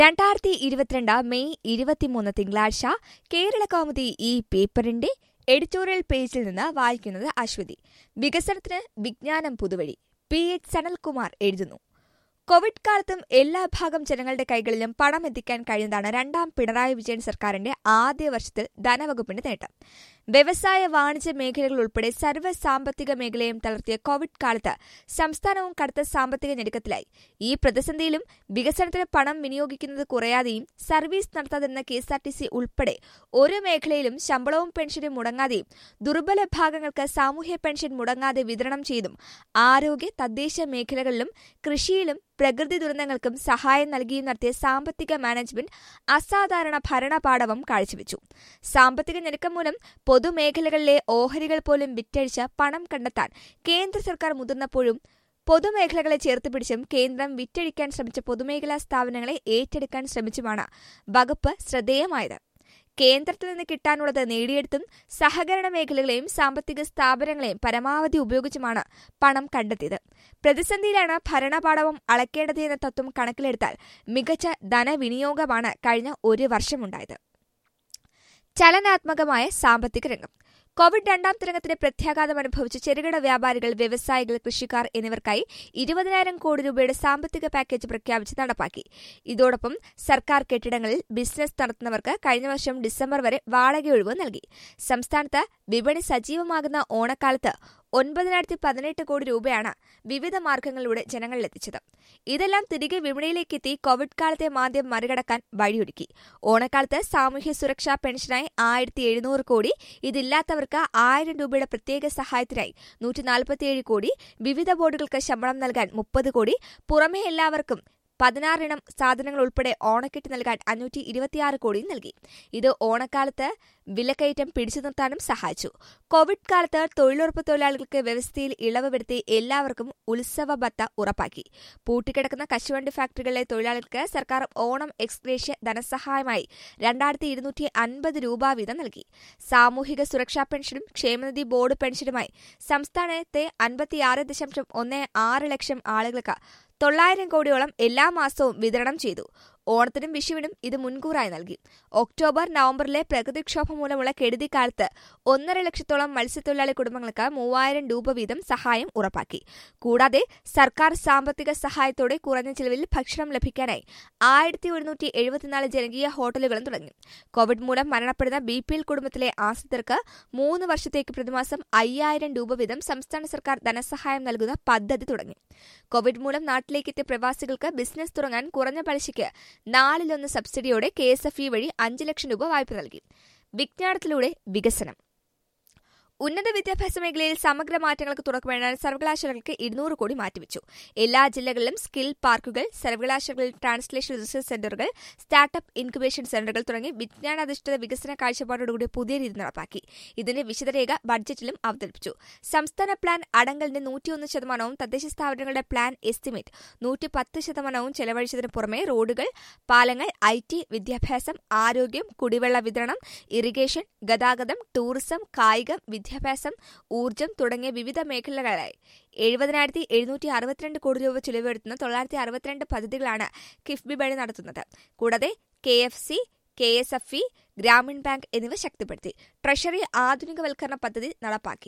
രണ്ടായിരത്തി ഇരുപത്തിരണ്ട് മെയ് ഇരുപത്തിമൂന്ന് തിങ്കളാഴ്ച കേരള കൗമുദി ഈ പേപ്പറിന്റെ എഡിറ്റോറിയൽ പേജിൽ നിന്ന് വായിക്കുന്നത് അശ്വതി വികസനത്തിന് വിജ്ഞാനം പുതുവഴി പി എച്ച് സനൽകുമാർ എഴുതുന്നു കോവിഡ് കാലത്തും എല്ലാ ഭാഗം ജനങ്ങളുടെ കൈകളിലും പണം എത്തിക്കാൻ കഴിയുന്നതാണ് രണ്ടാം പിണറായി വിജയൻ സർക്കാരിന്റെ ആദ്യ വർഷത്തിൽ ധനവകുപ്പിന്റെ നേട്ടം വ്യവസായ വാണിജ്യ മേഖലകൾ ഉൾപ്പെടെ സർവ്വ സാമ്പത്തിക മേഖലയും തളർത്തിയ കോവിഡ് കാലത്ത് സംസ്ഥാനവും കടുത്ത സാമ്പത്തിക ഞെരുക്കത്തിലായി ഈ പ്രതിസന്ധിയിലും വികസനത്തിന് പണം വിനിയോഗിക്കുന്നത് കുറയാതെയും സർവീസ് നടത്താതിരുന്ന K S R T C ഉൾപ്പെടെ ഒരു മേഖലയിലും ശമ്പളവും പെൻഷനും മുടങ്ങാതെയും ദുർബല ഭാഗങ്ങൾക്ക് സാമൂഹ്യ പെൻഷൻ മുടങ്ങാതെ വിതരണം ചെയ്തും ആരോഗ്യ തദ്ദേശ മേഖലകളിലും കൃഷിയിലും പ്രകൃതി ദുരന്തങ്ങൾക്കും സഹായം നൽകിയും നടത്തിയ സാമ്പത്തിക മാനേജ്മെന്റ് അസാധാരണ ഭരണപാടവം കാഴ്ചവെച്ചു സാമ്പത്തിക ഞെരുക്കം മൂലം പൊതുമേഖലകളിലെ ഓഹരികൾ പോലും വിറ്റഴിച്ച് പണം കണ്ടെത്താൻ കേന്ദ്ര സർക്കാർ മുതിർന്നപ്പോഴും പൊതുമേഖലകളെ ചേർത്ത് പിടിച്ചും കേന്ദ്രം വിറ്റഴിക്കാൻ ശ്രമിച്ച പൊതുമേഖലാ സ്ഥാപനങ്ങളെ ഏറ്റെടുക്കാൻ ശ്രമിച്ചുമാണ് വകുപ്പ് ശ്രദ്ധേയമായത് കേന്ദ്രത്തിൽ നിന്ന് കിട്ടാനുള്ളത് നേടിയെടുത്തും സഹകരണ മേഖലകളെയും സാമ്പത്തിക സ്ഥാപനങ്ങളെയും പരമാവധി ഉപയോഗിച്ചുമാണ് പണം കണ്ടെത്തിയത് പ്രതിസന്ധിയിലാണ് ഭരണപാടവം അളക്കേണ്ടത് എന്ന തത്വം കണക്കിലെടുത്താൽ മികച്ച ധനവിനിയോഗമാണ് കഴിഞ്ഞ ഒരു വർഷമുണ്ടായത് ചലനാത്മകമായ സാമ്പത്തിക രംഗം കോവിഡ് രണ്ടാം തരംഗത്തിന് പ്രത്യാഘാതം അനുഭവിച്ച ചെറുകിട വ്യാപാരികൾ വ്യവസായികൾ കൃഷിക്കാർ എന്നിവർക്കായി ഇരുപതിനായിരം കോടി രൂപയുടെ സാമ്പത്തിക പാക്കേജ് പ്രഖ്യാപിച്ച് നടപ്പാക്കി ഇതോടൊപ്പം സർക്കാർ കെട്ടിടങ്ങളിൽ ബിസിനസ് നടത്തുന്നവർക്ക് കഴിഞ്ഞ വർഷം ഡിസംബർ വരെ വാടകയൊഴിവ് നൽകി സംസ്ഥാനത്ത് വിപണി സജീവമാകുന്ന ഓണക്കാലത്ത് ഒൻപതിനായിരത്തി പതിനെട്ട് കോടി രൂപയാണ് വിവിധ മാർഗങ്ങളിലൂടെ ജനങ്ങളിലെത്തിച്ചത് ഇതെല്ലാം തിരികെ വിപണിയിലേക്ക് എത്തി കോവിഡ് കാലത്തെ മാന്ദ്യം മറികടക്കാൻ വഴിയൊരുക്കി ഓണക്കാലത്ത് സാമൂഹ്യ സുരക്ഷാ പെൻഷനായി ആയിരത്തി എഴുന്നൂറ് കോടി ഇതില്ലാത്തവർക്ക് ആയിരം രൂപയുടെ പ്രത്യേക സഹായത്തിനായി നൂറ്റി നാൽപ്പത്തിയേഴ് കോടി വിവിധ ബോർഡുകൾക്ക് ശമ്പളം നൽകാൻ മുപ്പത് കോടി പുറമെ എല്ലാവർക്കും പതിനാറിനം സാധനങ്ങൾ ഉൾപ്പെടെ ഓണക്കിറ്റ് നൽകാൻ അഞ്ഞൂറ്റി ഇരുപത്തിയാറ് കോടിയും നൽകി ഇത് ഓണക്കാലത്ത് വിലക്കയറ്റം പിടിച്ചു നിർത്താനും സഹായിച്ചു കോവിഡ് കാലത്ത് തൊഴിലുറപ്പ് തൊഴിലാളികൾക്ക് വ്യവസ്ഥയിൽ ഇളവ് വരുത്തി എല്ലാവർക്കും ഉത്സവ ബത്ത ഉറപ്പാക്കി പൂട്ടിക്കിടക്കുന്ന കശുവണ്ടി ഫാക്ടറികളിലെ തൊഴിലാളികൾക്ക് സർക്കാർ ഓണം എക്സ്ഗ്രേഷ്യ ധനസഹായമായി രണ്ടായിരത്തി ഇരുന്നൂറ്റി അൻപത് രൂപ വീതം നൽകി സാമൂഹിക സുരക്ഷാ പെൻഷനും ക്ഷേമനിധി ബോർഡ് പെൻഷനുമായി സംസ്ഥാനത്തെ അൻപത്തിയാറ് ദശാംശം ഒന്ന് ആറ് ലക്ഷം ആളുകൾക്ക് തൊള്ളായിരം കോടിയോളം എല്ലാ മാസവും വിതരണം ചെയ്തു ഓണത്തിനും വിഷുവിനും ഇത് മുൻകൂറായി നൽകി ഒക്ടോബർ നവംബറിലെ പ്രകൃതിക്ഷോഭം മൂലമുള്ള കെടുതിക്കാലത്ത് ഒന്നര ലക്ഷത്തോളം മത്സ്യത്തൊഴിലാളി കുടുംബങ്ങൾക്ക് മൂവായിരം രൂപ വീതം സഹായം ഉറപ്പാക്കി കൂടാതെ സർക്കാർ സാമ്പത്തിക സഹായത്തോടെ കുറഞ്ഞ ചിലവിൽ ഭക്ഷണം ലഭിക്കാനായി ആയിരത്തി ഒരുന്നൂറ്റി എഴുപത്തിനാല് ജനകീയ ഹോട്ടലുകളും തുടങ്ങി കോവിഡ് മൂലം മരണപ്പെടുന്ന ബി പി എൽ കുടുംബത്തിലെ ആശ്രിതർക്ക് മൂന്ന് വർഷത്തേക്ക് പ്രതിമാസം അയ്യായിരം രൂപ വീതം സംസ്ഥാന സർക്കാർ ധനസഹായം നൽകുന്ന പദ്ധതി തുടങ്ങി കോവിഡ് മൂലം നാട്ടിലേക്കെത്തിയ പ്രവാസികൾക്ക് ബിസിനസ് തുടങ്ങാൻ കുറഞ്ഞ പലിശയ്ക്ക് നാലിലൊന്ന് സബ്സിഡിയോടെ കെ എസ് എഫ് ഇ വഴി അഞ്ച് ലക്ഷം രൂപ വായ്പ നൽകി വിജ്ഞാനത്തിലൂടെ വികസനം ഉന്നത വിദ്യാഭ്യാസ മേഖലയിൽ സമഗ്ര മാറ്റങ്ങൾക്ക് തുറക്കുവേണ്ടാൻ സർവകലാശാലകൾക്ക് ഇരുന്നൂറ് കോടി മാറ്റിവെച്ചു എല്ലാ ജില്ലകളിലും സ്കിൽ പാർക്കുകൾ സർവകലാശാലകളിൽ ട്രാൻസ്ലേഷൻ റിസർച്ച് സെന്ററുകൾ സ്റ്റാർട്ടപ്പ് ഇൻക്യുബേഷൻ സെന്ററുകൾ തുടങ്ങി വിജ്ഞാനാധിഷ്ഠിത വികസന കാഴ്ചപ്പാടോടുകൂടി പുതിയ രീതി നടപ്പാക്കി ഇതിന്റെ വിശദരേഖ ബഡ്ജറ്റിലും അവതരിപ്പിച്ചു സംസ്ഥാന പ്ലാൻ അടങ്കലിന്റെ നൂറ്റിയൊന്ന് ശതമാനവും തദ്ദേശ സ്ഥാപനങ്ങളുടെ പ്ലാൻ എസ്റ്റിമേറ്റ് നൂറ്റി പത്ത് ശതമാനവും ചെലവഴിച്ചതിന് പുറമെ റോഡുകൾ പാലങ്ങൾ ഐ ടി വിദ്യാഭ്യാസം ആരോഗ്യം കുടിവെള്ള വിതരണം ഇറിഗേഷൻ ഗതാഗതം ടൂറിസം കായികം വിദ്യാഭ്യാസം ഊർജ്ജം തുടങ്ങിയ വിവിധ മേഖലകളായി എഴുപതിനായിരത്തി എഴുന്നൂറ്റി അറുപത്തിരണ്ട് കോടി രൂപ ചിലവെടുത്തുന്ന തൊള്ളായിരത്തി അറുപത്തിരണ്ട് പദ്ധതികളാണ് കിഫ്ബി വഴി നടത്തുന്നത് കൂടാതെ K F C K S F E Grameen bank എന്നിവ ശക്തിപ്പെടുത്തി ട്രഷറി ആധുനികവൽക്കരണ പദ്ധതി നടപ്പാക്കി